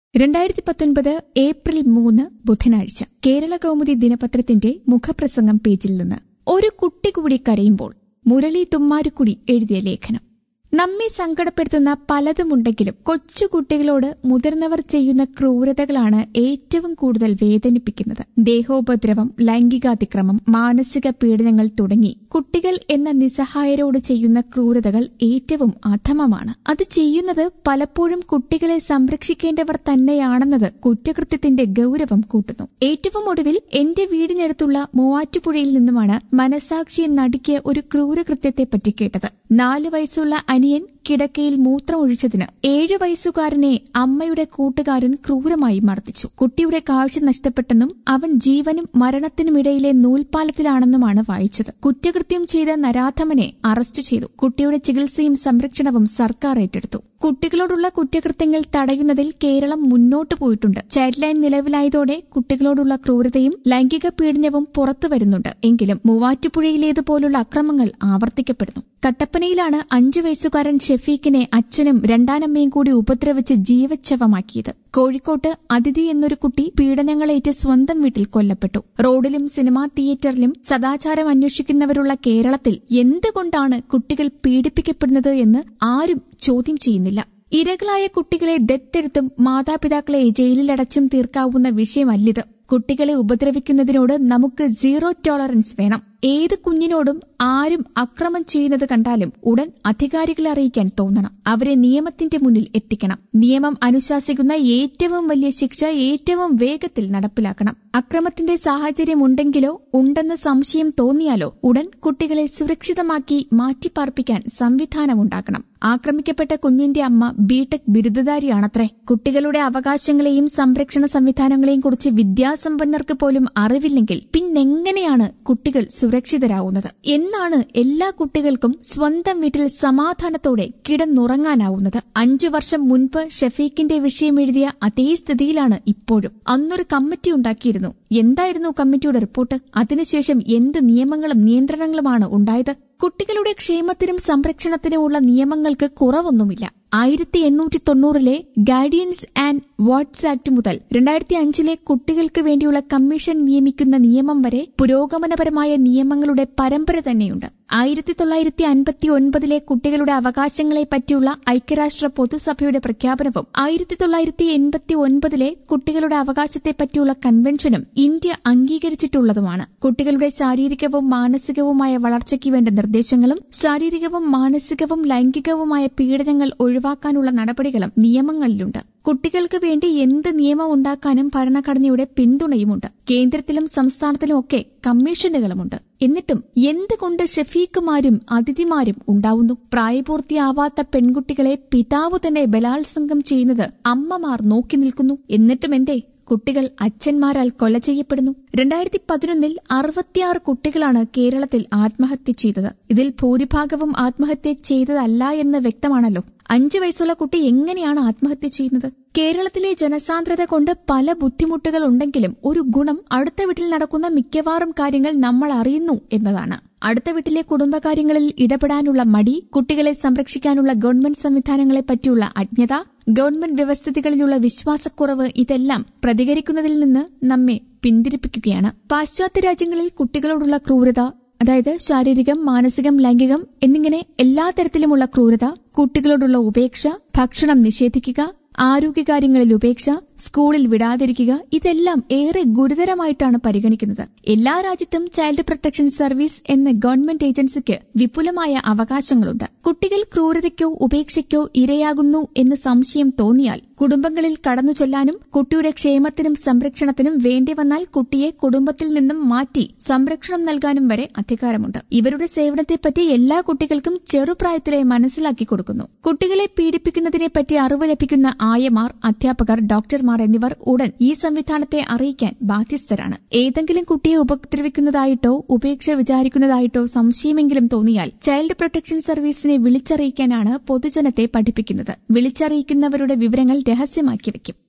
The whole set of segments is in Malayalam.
രണ്ടായിരത്തി പത്തൊൻപത് ഏപ്രിൽ മൂന്ന് ബുധനാഴ്ച കേരള കൗമുദി ദിനപത്രത്തിന്റെ മുഖപ്രസംഗം പേജിൽ നിന്ന് ഒരു കുട്ടി കൂടി കരയുമ്പോൾ മുരളി തുമ്മാരുക്കുടി എഴുതിയ ലേഖനം നമ്മെ സങ്കടപ്പെടുത്തുന്ന പലതുമുണ്ടെങ്കിലും കൊച്ചുകുട്ടികളോട് മുതിർന്നവർ ചെയ്യുന്ന ക്രൂരതകളാണ് ഏറ്റവും കൂടുതൽ വേദനിപ്പിക്കുന്നത് ദേഹോപദ്രവം ലൈംഗികാതിക്രമം മാനസിക പീഡനങ്ങൾ തുടങ്ങി കുട്ടികൾ എന്ന നിസ്സഹായരോട് ചെയ്യുന്ന ക്രൂരതകൾ ഏറ്റവും അധമമാണ് അത് ചെയ്യുന്നത് പലപ്പോഴും കുട്ടികളെ സംരക്ഷിക്കേണ്ടവർ തന്നെയാണെന്നത് കുറ്റകൃത്യത്തിന്റെ ഗൌരവം കൂട്ടുന്നു ഏറ്റവും ഒടുവിൽ എന്റെ വീടിനടുത്തുള്ള മൂവാറ്റുപുഴയിൽ നിന്നുമാണ് മനസാക്ഷിയെ നടുക്കിയ ഒരു ക്രൂരകൃത്യത്തെപ്പറ്റി കേട്ടത് നാല് വയസ്സുള്ള അനിയൻ കിടക്കയിൽ മൂത്രമൊഴിച്ചതിന് ഏഴു വയസ്സുകാരനെ അമ്മയുടെ കൂട്ടുകാരൻ ക്രൂരമായി മർദ്ദിച്ചു കുട്ടിയുടെ കാഴ്ച നഷ്ടപ്പെട്ടെന്നും അവൻ ജീവനും മരണത്തിനുമിടയിലെ നൂൽപാലത്തിലാണെന്നുമാണ് വായിച്ചത് കുറ്റകൃത്യം ചെയ്ത നരാധമനെ അറസ്റ്റ് ചെയ്തു കുട്ടിയുടെ ചികിത്സയും സംരക്ഷണവും സർക്കാർ ഏറ്റെടുത്തു കുട്ടികളോടുള്ള കുറ്റകൃത്യങ്ങൾ തടയുന്നതിൽ കേരളം മുന്നോട്ടു പോയിട്ടുണ്ട് ചൈൽഡ് ലൈൻ നിലവിലായതോടെ കുട്ടികളോടുള്ള ക്രൂരതയും ലൈംഗിക പീഡനവും പുറത്തു വരുന്നുണ്ട് എങ്കിലും മൂവാറ്റുപുഴയിലേതുപോലുള്ള അക്രമങ്ങൾ ആവർത്തിക്കപ്പെടുന്നു കട്ടപ്പനയിലാണ് അഞ്ചു വയസ്സുകാരൻ ഷെഫീഖിനെ അച്ഛനും രണ്ടാനമ്മയും കൂടി ഉപദ്രവിച്ച് ജീവച്ഛവമാക്കിയത് കോഴിക്കോട്ട് അതിഥി എന്നൊരു കുട്ടി പീഡനങ്ങളേറ്റ് സ്വന്തം വീട്ടിൽ കൊല്ലപ്പെട്ടു റോഡിലും സിനിമാ തിയേറ്ററിലും സദാചാരം അന്വേഷിക്കുന്നവരുള്ള കേരളത്തിൽ എന്തുകൊണ്ടാണ് കുട്ടികൾ പീഡിപ്പിക്കപ്പെടുന്നത് എന്ന് ആരും ചോദ്യം ചെയ്യുന്നില്ല ഇരകളായ കുട്ടികളെ ദത്തെടുത്തും മാതാപിതാക്കളെ ജയിലിലടച്ചും തീർക്കാവുന്ന വിഷയമല്ലിത് കുട്ടികളെ ഉപദ്രവിക്കുന്നതിനോട് നമുക്ക് സീറോ ടോളറൻസ് വേണം ഏത് കുഞ്ഞിനോടും ആരും അക്രമം ചെയ്യുന്നത് കണ്ടാലും ഉടൻ അധികാരികളെ അറിയിക്കാൻ തോന്നണം അവരെ നിയമത്തിന്റെ മുന്നിൽ എത്തിക്കണം നിയമം അനുശാസിക്കുന്ന ഏറ്റവും വലിയ ശിക്ഷ ഏറ്റവും വേഗത്തിൽ നടപ്പിലാക്കണം അക്രമത്തിന്റെ സാഹചര്യം ഉണ്ടെങ്കിലോ ഉണ്ടെന്ന് സംശയം തോന്നിയാലോ ഉടൻ കുട്ടികളെ സുരക്ഷിതമാക്കി മാറ്റിപ്പാർപ്പിക്കാൻ സംവിധാനമുണ്ടാക്കണം ആക്രമിക്കപ്പെട്ട കുഞ്ഞിന്റെ അമ്മ ബിടെക് ബിരുദധാരിയാണത്രേ കുട്ടികളുടെ അവകാശങ്ങളെയും സംരക്ഷണ സംവിധാനങ്ങളെയും കുറിച്ച് വിദ്യാസമ്പന്നർക്ക് പോലും അറിവില്ലെങ്കിൽ പിന്നെങ്ങനെയാണ് കുട്ടികൾ സുരക്ഷിതരാവുന്നത് എന്നാണ് എല്ലാ കുട്ടികൾക്കും സ്വന്തം വീട്ടിൽ സമാധാനത്തോടെ കിടന്നുറങ്ങാനാവുന്നത് അഞ്ചു വർഷം മുൻപ് ഷഫീഖിന്റെ വിഷയം എഴുതിയ അതേ സ്ഥിതിയിലാണ് ഇപ്പോഴും അന്നൊരു കമ്മിറ്റി ഉണ്ടാക്കിയിരുന്നു എന്തായിരുന്നു കമ്മിറ്റിയുടെ റിപ്പോർട്ട് അതിനുശേഷം എന്ത് നിയമങ്ങളും നിയന്ത്രണങ്ങളുമാണ് ഉണ്ടായത് കുട്ടികളുടെ ക്ഷേമത്തിനും സംരക്ഷണത്തിനുമുള്ള നിയമങ്ങൾക്ക് കുറവൊന്നുമില്ല ആയിരത്തി എണ്ണൂറ്റി തൊണ്ണൂറിലെ ഗാർഡിയൻസ് ആൻഡ് വാട്സ് ആക്ട് മുതൽ രണ്ടായിരത്തി അഞ്ചിലെ കുട്ടികൾക്ക് വേണ്ടിയുള്ള കമ്മീഷൻ നിയമിക്കുന്ന നിയമം വരെ പുരോഗമനപരമായ നിയമങ്ങളുടെ പരമ്പര തന്നെയുണ്ട് ആയിരത്തി തൊള്ളായിരത്തി അൻപത്തി ഒൻപതിലെ കുട്ടികളുടെ അവകാശങ്ങളെ പറ്റിയുള്ള ഐക്യരാഷ്ട്ര പൊതുസഭയുടെ പ്രഖ്യാപനവും ആയിരത്തി തൊള്ളായിരത്തി എൺപത്തി ഒൻപതിലെ കുട്ടികളുടെ അവകാശത്തെ പറ്റിയുള്ള കൺവെൻഷനും ഇന്ത്യ അംഗീകരിച്ചിട്ടുള്ളതുമാണ് കുട്ടികളുടെ ശാരീരികവും മാനസികവുമായ വളർച്ചയ്ക്ക് വേണ്ട നിർദ്ദേശങ്ങളും ശാരീരികവും മാനസികവും ലൈംഗികവുമായ പീഡനങ്ങൾ ഒഴിവാക്കാനുള്ള നടപടികളും നിയമങ്ങളിലുണ്ട് കുട്ടികൾക്ക് വേണ്ടി എന്ത് നിയമം ഉണ്ടാക്കാനും ഭരണഘടനയുടെ പിന്തുണയുമുണ്ട് കേന്ദ്രത്തിലും സംസ്ഥാനത്തിലും ഒക്കെ കമ്മീഷനുകളുമുണ്ട് എന്നിട്ടും എന്തുകൊണ്ട് ഷെഫീഖുമാരും അതിഥിമാരും ഉണ്ടാവുന്നു പ്രായപൂർത്തിയാവാത്ത പെൺകുട്ടികളെ പിതാവ് തന്നെ ബലാത്സംഗം ചെയ്യുന്നത് അമ്മമാർ നോക്കി നിൽക്കുന്നു എന്നിട്ടും എന്തേ കുട്ടികൾ അച്ഛന്മാരാൽ കൊല ചെയ്യപ്പെടുന്നു രണ്ടായിരത്തി പതിനൊന്നിൽ അറുപത്തിയാറ് കുട്ടികളാണ് കേരളത്തിൽ ആത്മഹത്യ ചെയ്തത് ഇതിൽ ഭൂരിഭാഗവും ആത്മഹത്യ ചെയ്തതല്ല എന്ന് വ്യക്തമാണല്ലോ അഞ്ചു വയസ്സുള്ള കുട്ടി എങ്ങനെയാണ് ആത്മഹത്യ ചെയ്യുന്നത് കേരളത്തിലെ ജനസാന്ദ്രത കൊണ്ട് പല ബുദ്ധിമുട്ടുകൾ ഉണ്ടെങ്കിലും ഒരു ഗുണം അടുത്ത വീട്ടിൽ നടക്കുന്ന മിക്കവാറും കാര്യങ്ങൾ നമ്മൾ അറിയുന്നു എന്നതാണ് അടുത്ത വീട്ടിലെ കുടുംബകാര്യങ്ങളിൽ ഇടപെടാനുള്ള മടി കുട്ടികളെ സംരക്ഷിക്കാനുള്ള ഗവൺമെന്റ് സംവിധാനങ്ങളെ പറ്റിയുള്ള അജ്ഞത ഗവൺമെന്റ് വ്യവസ്ഥിതികളിലുള്ള വിശ്വാസക്കുറവ് ഇതെല്ലാം പ്രതികരിക്കുന്നതിൽ നിന്ന് നമ്മെ പിന്തിരിപ്പിക്കുകയാണ് പാശ്ചാത്യ രാജ്യങ്ങളിൽ കുട്ടികളോടുള്ള ക്രൂരത അതായത് ശാരീരികം മാനസികം ലൈംഗികം എന്നിങ്ങനെ എല്ലാ തരത്തിലുമുള്ള ക്രൂരത കുട്ടികളോടുള്ള ഉപേക്ഷ ഭക്ഷണം നിഷേധിക്കുക ആരോഗ്യകാര്യങ്ങളിൽ ഉപേക്ഷ സ്കൂളിൽ വിടാതിരിക്കുക ഇതെല്ലാം ഏറെ ഗുരുതരമായിട്ടാണ് പരിഗണിക്കുന്നത് എല്ലാ രാജ്യത്തും ചൈൽഡ് പ്രൊട്ടക്ഷൻ സർവീസ് എന്ന ഗവൺമെന്റ് ഏജൻസിക്ക് വിപുലമായ അവകാശങ്ങളുണ്ട് കുട്ടികൾ ക്രൂരതയ്ക്കോ ഉപേക്ഷയ്ക്കോ ഇരയാകുന്നു എന്ന് സംശയം തോന്നിയാൽ കുടുംബങ്ങളിൽ കടന്നു ചെല്ലാനും കുട്ടിയുടെ ക്ഷേമത്തിനും സംരക്ഷണത്തിനും വേണ്ടി വന്നാൽ കുട്ടിയെ കുടുംബത്തിൽ നിന്നും മാറ്റി സംരക്ഷണം നൽകാനും വരെ അധികാരമുണ്ട് ഇവരുടെ സേവനത്തെപ്പറ്റി എല്ലാ കുട്ടികൾക്കും ചെറുപ്രായത്തിലെ മനസ്സിലാക്കി കൊടുക്കുന്നു കുട്ടികളെ പീഡിപ്പിക്കുന്നതിനെപ്പറ്റി അറിവ് ലഭിക്കുന്ന ആയമാർ അധ്യാപകർ ഡോക്ടർമാർ എന്നിവർ ഉടൻ ഈ സംവിധാനത്തെ അറിയിക്കാൻ ബാധ്യസ്ഥരാണ് ഏതെങ്കിലും കുട്ടിയെ ഉപദ്രവിക്കുന്നതായിട്ടോ ഉപേക്ഷ വിചാരിക്കുന്നതായിട്ടോ സംശയമെങ്കിലും തോന്നിയാൽ ചൈൽഡ് പ്രൊട്ടക്ഷൻ സർവീസിനെ വിളിച്ചറിയിക്കാനാണ് പൊതുജനത്തെ പഠിപ്പിക്കുന്നത് വിളിച്ചറിയിക്കുന്നവരുടെ വിവരങ്ങൾ രഹസ്യമാക്കി വെക്കും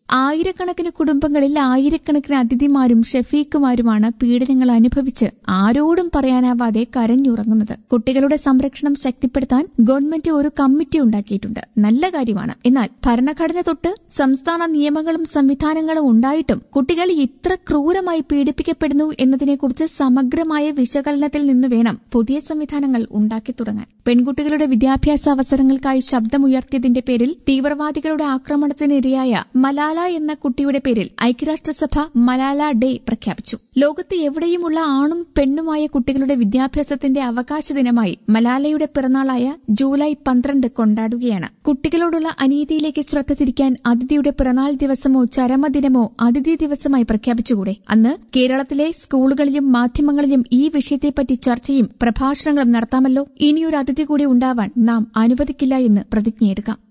ആയിരക്കണക്കിന് കുടുംബങ്ങളിൽ ആയിരക്കണക്കിന് അതിഥിമാരും ഷെഫീക്കുമാരുമാണ് പീഡനങ്ങൾ അനുഭവിച്ച് ആരോടും പറയാനാവാതെ കരഞ്ഞുറങ്ങുന്നത് കുട്ടികളുടെ സംരക്ഷണം ശക്തിപ്പെടുത്താൻ ഗവൺമെന്റ് ഒരു കമ്മിറ്റി ഉണ്ടാക്കിയിട്ടുണ്ട് നല്ല കാര്യമാണ് എന്നാൽ ഭരണഘടന തൊട്ട് സംസ്ഥാന നിയമങ്ങളും സംവിധാനങ്ങളും ഉണ്ടായിട്ടും കുട്ടികൾ ഇത്ര ക്രൂരമായി പീഡിപ്പിക്കപ്പെടുന്നു എന്നതിനെക്കുറിച്ച് സമഗ്രമായ വിശകലനത്തിൽ നിന്ന് വേണം പുതിയ സംവിധാനങ്ങൾ ഉണ്ടാക്കി തുടങ്ങാൻ പെൺകുട്ടികളുടെ വിദ്യാഭ്യാസ അവസരങ്ങൾക്കായി ശബ്ദമുയർത്തിയതിന്റെ പേരിൽ തീവ്രവാദികളുടെ ആക്രമണത്തിനിരയായ മലാല എന്ന കുട്ടിയുടെ പേരിൽ ഐക്യരാഷ്ട്രസഭ മലാല ഡേ പ്രഖ്യാപിച്ചു ലോകത്ത് എവിടെയുമുള്ള ആണും പെണ്ണുമായ കുട്ടികളുടെ വിദ്യാഭ്യാസത്തിന്റെ അവകാശ ദിനമായി മലാലയുടെ പിറന്നാളായ ജൂലൈ പന്ത്രണ്ട് കൊണ്ടാടുകയാണ് കുട്ടികളോടുള്ള അനീതിയിലേക്ക് ശ്രദ്ധ തിരിക്കാൻ അതിഥിയുടെ പിറന്നാൾ ദിവസമോ ചരമദിനമോ അതിഥി ദിവസമായി പ്രഖ്യാപിച്ചുകൂടെ അന്ന് കേരളത്തിലെ സ്കൂളുകളിലും മാധ്യമങ്ങളിലും ഈ വിഷയത്തെപ്പറ്റി ചർച്ചയും പ്രഭാഷണങ്ങളും നടത്താമല്ലോ ഇനിയൊരു അതിഥി കൂടി ഉണ്ടാവാൻ നാം അനുവദിക്കില്ല എന്ന് പ്രതിജ്ഞയെടുക്കാം